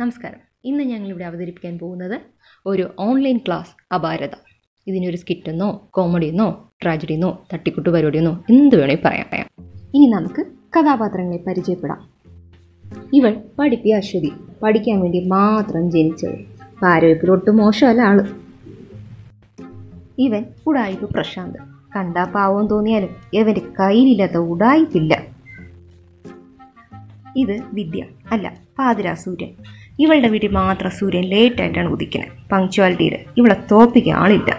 നമസ്കാരം ഇന്ന് ഞങ്ങളിവിടെ അവതരിപ്പിക്കാൻ പോകുന്നത് ഒരു ഓൺലൈൻ ക്ലാസ് അപാരത ഇതിനൊരു സ്കിറ്റെന്നോ കോമഡിയെന്നോ ട്രാജഡിയെന്നോ തട്ടിക്കുട്ട് പരിപാടിയെന്നോ എന്ത് വേണമെങ്കിൽ പറയാം പറയാം ഇനി നമുക്ക് കഥാപാത്രങ്ങളെ പരിചയപ്പെടാം ഇവൾ പഠിപ്പിയ അശ്വതി പഠിക്കാൻ വേണ്ടി മാത്രം ജനിച്ചത് ആരോഗ്യത്തിൽ ഒട്ടും മോശമല്ല ആള് ഇവൻ ഉടായിപ്പ് പ്രശാന്ത് കണ്ടാ പാവം തോന്നിയാലും ഇവൻ്റെ കയ്യിലില്ലാത്ത ഉടായിപ്പില്ല ഇത് വിദ്യ അല്ല പാതിരാ സൂര്യൻ ഇവളുടെ വീട്ടിൽ മാത്രം സൂര്യൻ ലേറ്റ് ആയിട്ടാണ് ഉദിക്കുന്നത് പങ്ക്ച്വാലിറ്റിയിൽ ഇവളെ തോപ്പിക്കാൻ ആളില്ല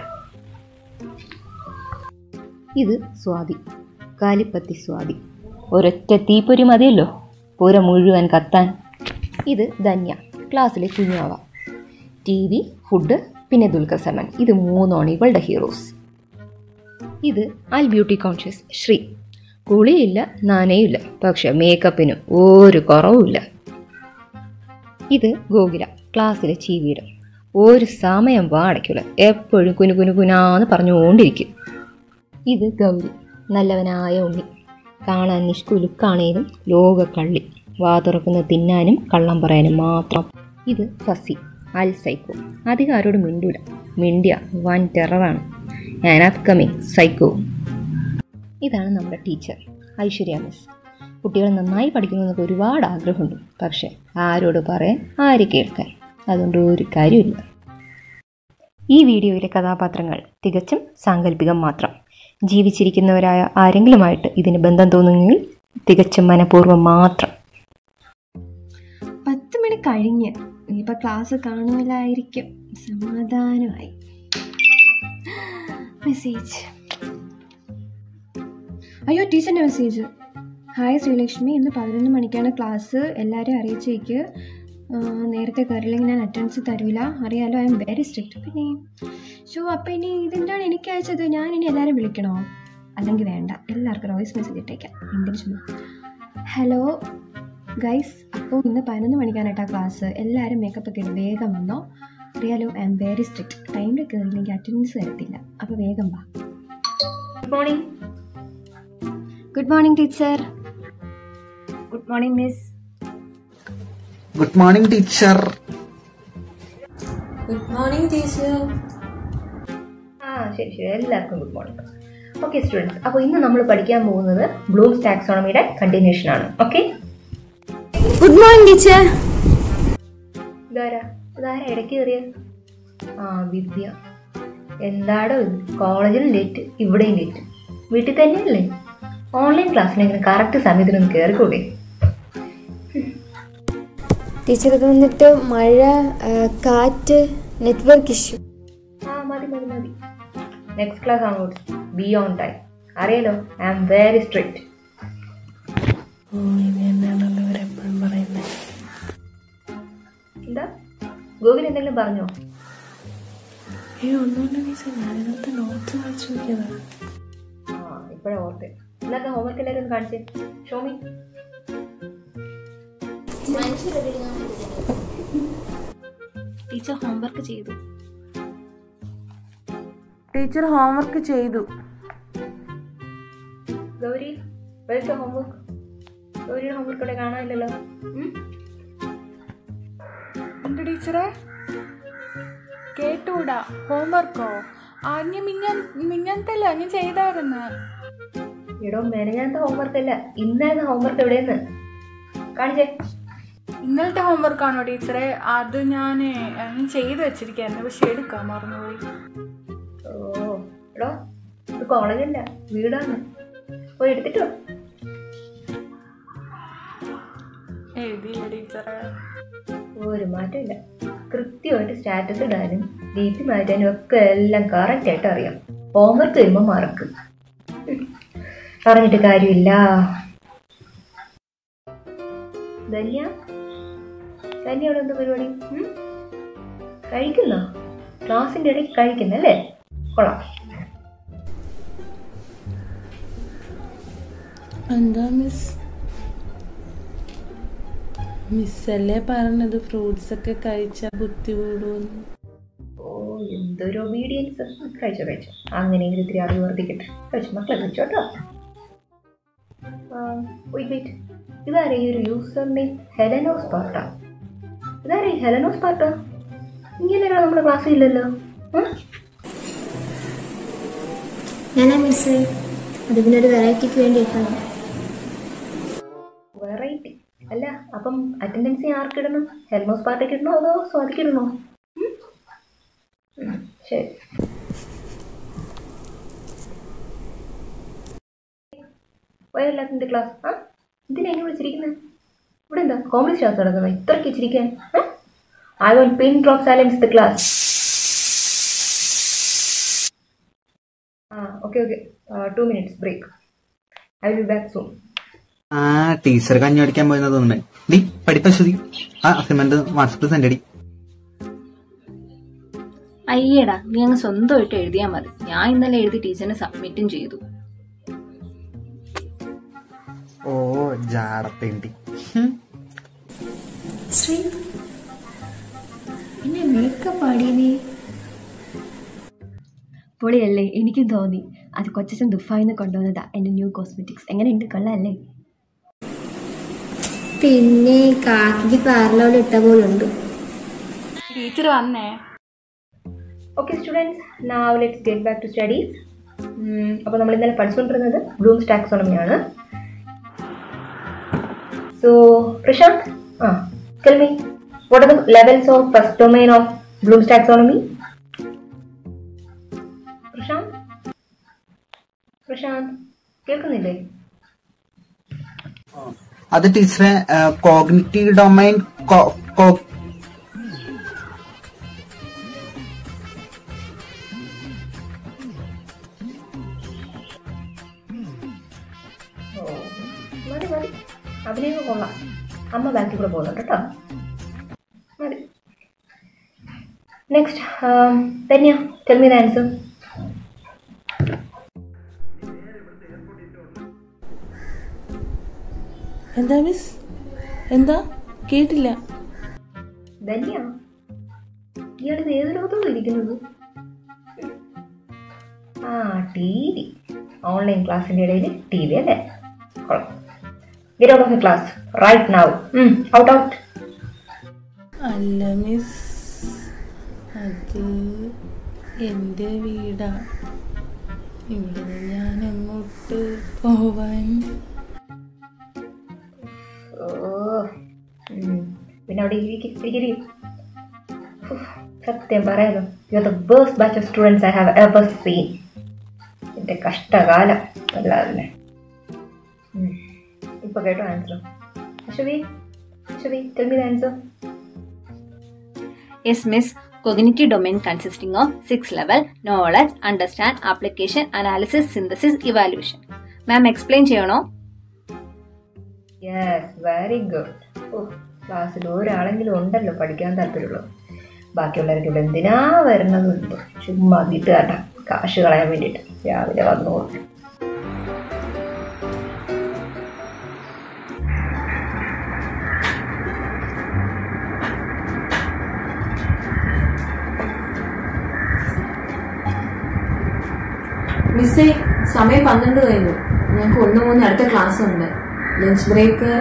ഇത് സ്വാതി കാലിപ്പത്തി സ്വാതി ഒരൊറ്റ തീപ്പൊരി മതിയല്ലോ പുര മുഴുവൻ കത്താൻ ഇത് ധന്യ ക്ലാസ്സിലെ കുഞ്ഞാവ ടി വി ഫുഡ് പിന്നെ ദുൽഖർ സൽമാൻ ഇത് മൂന്നാണ് ഇവളുടെ ഹീറോസ് ഇത് അൽ ബ്യൂട്ടി കോൺഷ്യസ് ശ്രീ കുളിയില്ല നനയില്ല പക്ഷെ മേക്കപ്പിന് ഒരു കുറവുമില്ല ഇത് ഗോകുല ക്ലാസ്സിലെ ചീവീട് ഒരു സമയം പാടയ്ക്കില്ല എപ്പോഴും കുനു കുനു കുനാന്ന് പറഞ്ഞുകൊണ്ടിരിക്കും ഇത് ഗൗരി നല്ലവനായ ഉണ്ണി കാണാൻ നിഷ്കുലുക്കാണേലും ലോക കള്ളി വാ തുറക്കുന്ന തിന്നാനും കള്ളം പറയാനും മാത്രം ഇത് ഫസി അൽ സൈക്കോ അധികം ആരോടും മിണ്ടൂല മിണ്ടിയ വൻ ടെററാണ് ഞാൻ അപ്കമിങ് സൈക്കോ ഇതാണ് നമ്മുടെ ടീച്ചർ ഐശ്വര്യ മിസ് കുട്ടികൾ നന്നായി പഠിക്കണമെന്നൊക്കെ ഒരുപാട് ആഗ്രഹമുണ്ട് പക്ഷെ ആരോട് പറയാൻ ആര് കേൾക്കാൻ അതുകൊണ്ട് ഒരു കാര്യമില്ല ഈ വീഡിയോയിലെ കഥാപാത്രങ്ങൾ തികച്ചും സാങ്കല്പികം മാത്രം ജീവിച്ചിരിക്കുന്നവരായ ആരെങ്കിലുമായിട്ട് ഇതിന് ബന്ധം തോന്നുമെങ്കിൽ തികച്ചും മനഃപൂർവ്വം മാത്രം പത്ത് മണി കഴിഞ്ഞ് ഇനിയിപ്പോൾ ക്ലാസ് കാണുമല്ലായിരിക്കും സമാധാനമായി മെസ്സേജ് അയ്യോ ടീച്ചറിൻ്റെ മെസ്സേജ് ഹായ് ശ്രീലക്ഷ്മി ഇന്ന് പതിനൊന്ന് മണിക്കാണ് ക്ലാസ് എല്ലാവരും അറിയിച്ചേക്ക് ആ, നേരത്തെ കയറില്ലെങ്കിൽ ഞാൻ അറ്റൻഡൻസ് തരില്ല അറിയാലോ ഐ എം വെരി സ്ട്രിക്റ്റ് പിന്നെ ഷോ അപ്പോൾ ഇനി ഇതെന്താണ് എനിക്ക് അയച്ചത് ഞാൻ ഇനി എല്ലാവരും വിളിക്കണോ അല്ലെങ്കിൽ വേണ്ട എല്ലാവർക്കും വോയിസ് മെസ്സേജ് ഇട്ടേക്കാം എന്തിനു ചുമ്മാ ഹലോ ഗൈസ് അപ്പോൾ ഇന്ന് പതിനൊന്ന് മണിക്കാണ് ക്ലാസ് എല്ലാവരും മേക്കപ്പ് ഒക്കെ ഇടും വേഗം വന്നോ അറിയാലോ ഐ എം വെരി സ്ട്രിക്റ്റ് ടൈമിൽ കയറിയില്ലെങ്കിൽ അറ്റൻഡൻസ് തരത്തില്ല അപ്പോൾ വേഗം വാ good morning good morning teacher good morning miss good morning teacher ആ ശരി ശരി എല്ലാവർക്കും ഗുഡ് മോർണിംഗ് ഓക്കെ സ്റ്റുഡൻസ് അപ്പോൾ ഇന്ന് നമ്മൾ പഠിക്കാൻ പോകുന്നത് ബ്ലൂംസ് ടാക്സോണമിയുടെ കണ്ടിന്യൂഷൻ ആണ് ഓക്കെ ഗുഡ് മോർണിംഗ് ടീച്ചർ ഇതാരാ ഇതാരാ ഇടയ്ക്ക് കയറിയത് ആ വിദ്യ എന്താടോ ഇത് കോളേജിലും ലേറ്റ് ഇവിടെയും ലേറ്റ് വീട്ടിൽ തന്നെയല്ലേ ഓൺലൈൻ ക്ലാസ്സിനെങ്കിലും കറക്റ്റ് സമയത്തിനൊന്ന് കയറിക്കൂടെ ടീച്ചർ ഇത് വന്നിട്ട് മഴ ആ, കാറ്റ് നെറ്റ്വർക്ക് ഇഷ്യൂ ആ മതി മതി മതി next class onwards be on time അറിയാലോ ഐ ആം വെരി സ്ട്രിക്റ്റ് എന്താ ഗോകുൽ എന്തെങ്കിലും പറഞ്ഞോ ആ ഇപ്പോഴാ ഓർത്തെ ഇന്നത്തെ ഹോംവർക്ക് എല്ലാവരും ഒന്ന് കാണിച്ചേ ഷോമി ടീച്ചർ ഹോംവർക്ക് ചെയ്തു ടീച്ചർ ഹോംവർക്ക് ചെയ്തു ഗൗരി വെൽക്കം ഹോംവർക്ക് ഗൗരിയുടെ ഹോംവർക്ക് ഇവിടെ കാണാനില്ലല്ലോ ഉം? ഉണ്ട് ടീച്ചറെ കേട്ടൂടാ ഹോംവർക്കോ ആ ഞാൻ മിഞ്ഞാൻ മിഞ്ഞാന്തല്ല ഞാൻ ചെയ്തായിരുന്നു എടോ മെനഞ്ഞാത്ത ഹോംവർക്ക് അല്ല ഇന്നായിരുന്നു ഹോംവർക്ക് എവിടെയെന്ന് കാണിച്ചേ ഇന്നലത്തെ ഹോംവർക്ക് ആണോ ടീച്ചറെ അത് ഞാൻ ഞാൻ ചെയ്ത് വെച്ചിരിക്കായിരുന്നു പക്ഷെ എടുക്കാൻ മറന്നുപോയി ഓ എടോ ഇത് കോളേജല്ല വീടാണ് പോയി എടുത്തിട്ടോ എഴുതിയില്ല ടീച്ചറെ ഒരു മാറ്റമില്ല കൃത്യമായിട്ട് സ്റ്റാറ്റസ് ഇടാനും ഡി പി മാറ്റാനും ഒക്കെ എല്ലാം കറക്റ്റ് ആയിട്ട് അറിയാം ഹോംവർക്ക് വരുമ്പോൾ മറക്കും ഉം. പറഞ്ഞിട്ട് കാര്യമില്ല ധന്യ ധന്യ അവിടെ എന്താ പരിപാടി ഉം? കഴിക്കുന്നോ ക്ലാസ്സിന്റെ ഇടയ്ക്ക് കഴിക്കുന്നല്ലേ കൊള്ളാം എന്താ മിസ് മിസ്സല്ലേ പറഞ്ഞത് ഫ്രൂട്ട്സ് ഒക്കെ കഴിച്ചാൽ ബുദ്ധി കൂടുമെന്ന് ഓ എന്തൊരു ഒബീഡിയൻസ് കഴിച്ചോ കഴിച്ചോ അങ്ങനെയെങ്കിലും ഇത്തിരി അറിവ് വർദ്ധിക്കട്ടെ കഴിച്ചു മക്കളെ കഴിച്ചോട്ടോ വെയിറ്റ് വെയിറ്റ് ഇതാരെ ഈ ഒരു യൂസർ നെയിം ഹെലനോ സ്പാർട്ട ഇതാരേ ഹെലനോസ് പാട്ടോ ഇങ്ങനെയുള്ള നമ്മുടെ ക്ലാസ്സിൽ ഇല്ലല്ലോ ഞാനാ മിസ് അത് പിന്നെ ഒരു വെറൈറ്റിക്ക് വേണ്ടി ഇട്ടാണ് വെറൈറ്റി അല്ല അപ്പം അറ്റൻഡൻസ് ആർക്കിടണം ഹെൽമോസ് പാർട്ടിക്ക് ഇടണോ അതോ സ്വാതിക്ക് ഇടണോ ഉം? ഉം, ശരി വയറില്ലാത്തിന്റെ ക്ലാസ് ആ എന്തിനാ എന്നെ വിളിച്ചിരിക്കുന്നത് ഇവിടെ എന്താ കോമഡി ക്ലാസ് നടക്കുന്നത് ഇത്രയ്ക്ക് ഇച്ചിരിക്കാൻ I want pin drop silence the class ആ okay okay two minutes break I will be back soon ആ ടീച്ചർ കഞ്ഞി അടിക്കാൻ പോയെന്ന് തോന്നുന്നേ ഡി പഠിപ്പശ്വതി ആ അസൈൻമെന്റ് വാട്സപ്പിൽ സെൻഡ് അടി അയ്യടാ നീ അങ്ങ് സ്വന്തമായിട്ട് എഴുതിയാൽ മതി ഞാൻ ഇന്നലെ എഴുതി ടീച്ചറിന് സബ്മിറ്റും ചെയ്തു ഓ ജാടത്തേണ്ടി ശ്രീ പിന്നെ മേക്കപ്പ് ആടി നീ പൊളിയല്ലേ എനിക്കും തോന്നി അത് കൊച്ചച്ഛൻ ദുഫായിന്ന് കൊണ്ടുവന്നതാ എൻ്റെ ന്യൂ കോസ്മെറ്റിക്സ് എങ്ങനെയുണ്ട് കൊള്ളാല്ലേ പിന്നെ കാക്കിക്ക് പാർലോട് ഇട്ട പോലുണ്ട് ടീച്ചർ വന്നേ okay students now let's get back to studies അപ്പോൾ നമ്മൾ ഇന്നലെ പഠിച്ചുകൊണ്ടിരുന്നത് ബ്ലൂംസ് ടാക്സോണമിയാണ് സോ പ്രശാന്ത് ആ tell me what are the levels of first domain of Bloom's taxonomy Prashanth Prashanth കേൾക്കുന്നില്ലേ അത് ടീച്ചറെ കോഗ്നിറ്റീവ് ഡൊമൈൻ ഓ മതി മതി അഭിനയം കൊള്ളാം അമ്മ ബാക്കിൽ കൂടെ പോകുന്നുണ്ട് കേട്ടോ മതി next Dhanya tell me the answer എന്താ മിസ് എന്താ കേട്ടില്ല ധന്യ ഇയാളിത് ഏത് ലോകത്തോളം ഇരിക്കുന്നത് ആ ടി വി ഓൺലൈൻ ക്ലാസ്സിന്റെ ഇടയിൽ ടി വി അല്ലേ കൊള്ളാം get out of a class right now out out അല്ല മിസ് അത് എൻ്റെ വീടാ ഇവിടെ ഞാൻ അങ്ങോട്ട് പോവാൻ ഓ ഉം. പിന്നെ അവിടെ ഇരിക്കും ഇരിക്കും സത്യം പറയാലോ you are the best batch of students I have ever seen എൻ്റെ കഷ്ടകാലം അല്ലാതെ ഉം. ഇപ്പൊ കേട്ടോ answer Aswathy Aswathy tell me the answer yes miss cognitive domain consisting of six level knowledge understand application analysis synthesis evaluation ma'am explain ചെയ്യണോ yes very good ഓ ക്ലാസ്സിൽ ഒരാളെങ്കിലും ഉണ്ടല്ലോ പഠിക്കാൻ താല്പര്യമുള്ളത് ബാക്കിയുള്ളവരൊക്കെ ഇവിടെ എന്തിനാ വരുന്നത് എന്തോ ചുമ്മാ വീട്ടുകാരുടെ കാശ് കളയാൻ വേണ്ടിയിട്ട് രാവിലെ വന്നോളൂ മിസ്സേ സമയം പന്ത്രണ്ട് കഴിഞ്ഞു ഞങ്ങൾക്ക് ഒന്ന് മൂന്ന് അടുത്ത ക്ലാസ് ഉണ്ട് ലഞ്ച് ബ്രേക്ക്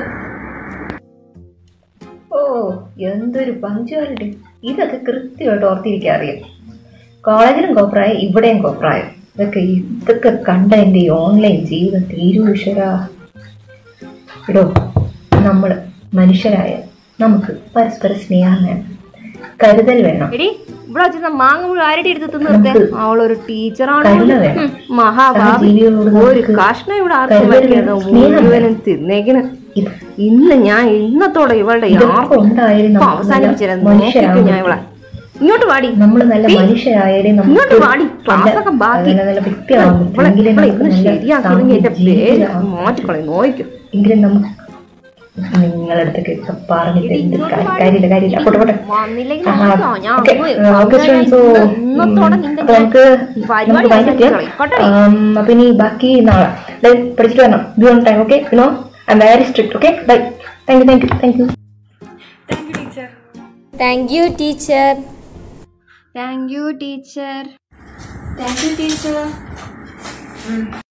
ഓ എന്തൊരു പങ്ക്ച്വാലിറ്റി ഇതൊക്കെ കൃത്യമായിട്ട് ഓർത്തിരിക്കാൻ അറിയാം കോളേജിലും കോപ്രായം ഇവിടെയും കോപ്രായം ഇതൊക്കെ ഇതൊക്കെ കണ്ട എൻ്റെ ഈ ഓൺലൈൻ ജീവിതത്തിൽ ഇരുവിഷരാ ഇടോ നമ്മൾ മനുഷ്യരായ നമുക്ക് പരസ്പര സ്നേഹം വേണം കരുതൽ വേണം എടി ഇവിടെ വെച്ചിരുന്ന മാങ്ങ മുഴുവൻ ആരുടെ എടുത്ത് തിന്നിർത്തെ നമുക്ക് അവളൊരു ടീച്ചറാണ് കരുണ വേണം. മഹാഭാവി സഹജീവികളോട് ഒരു നമുക്ക് കഷ്ണം ഇവിടെ ആർക്കും കരുതൽ വയ്ക്കാതെ വേണം. സ്നേഹം മുഴുവനും തിന്നേക്കണ് ഇത് ഇന്ന് ഞാൻ ഇന്നത്തോടെ ഇവളുടെ ഇതൊക്കെ ആർക്കും ഉണ്ടായാലും നമുക്ക് അവസാനിപ്പിച്ചിരുന്നു നല്ല നോക്കിക്കോ ഞാൻ മനുഷ്യരാകാൻ ഇവളെ ഇങ്ങോട്ട് വാടി നമ്മൾ നല്ല മനുഷ്യരായാലേ നമുക്ക് ഇങ്ങോട്ട് വാടി നല്ല- ക്ലാസ്സൊക്കെ ബാക്കി നല്ല നല്ല വ്യക്തിയാവാൻ പറ്റും. ഇവളെ എങ്കിലേ ഇവളെ നമുക്ക് ഇന്ന് നല്ല ശരിയാക്കിയില്ലെങ്കിൽ എന്റെ സാമൂഹ്യ പേര് ജീവിതമാവാൻ മാറ്റിക്കളയും നോക്കും എങ്കിലും നമുക്ക് നിങ്ങളടുത്തൊക്കെ ഒക്കെ പറഞ്ഞിട്ട് എന്ത് കാ- കാര്യമില്ല കാര്യമില്ല പോട്ടെ പോട്ടെ വന്നില്ലെങ്കിൽ ആ, നോക്കിക്കോ, ഞാൻ ഓക്കേ, അങ്ങ് ആ, ഓക്കേ, വന്നേരം students. So, ഇന്നത്തോടെ ഉം, നിന്റെ അപ്പൊ നമുക്ക് പരിപാടി നമുക്ക് wind up ചെയ്യാം. അവസാനിപ്പിച്ചോളെ. ഉം, അപ്പൊ ഇനി ബാക്കി നാളെ ദേ, പഠിച്ചിട്ട് വരണം be on time okay you know I am very strict okay bye thank you thank you thank you thank you teacher thank you teacher thank you teacher thank you teacher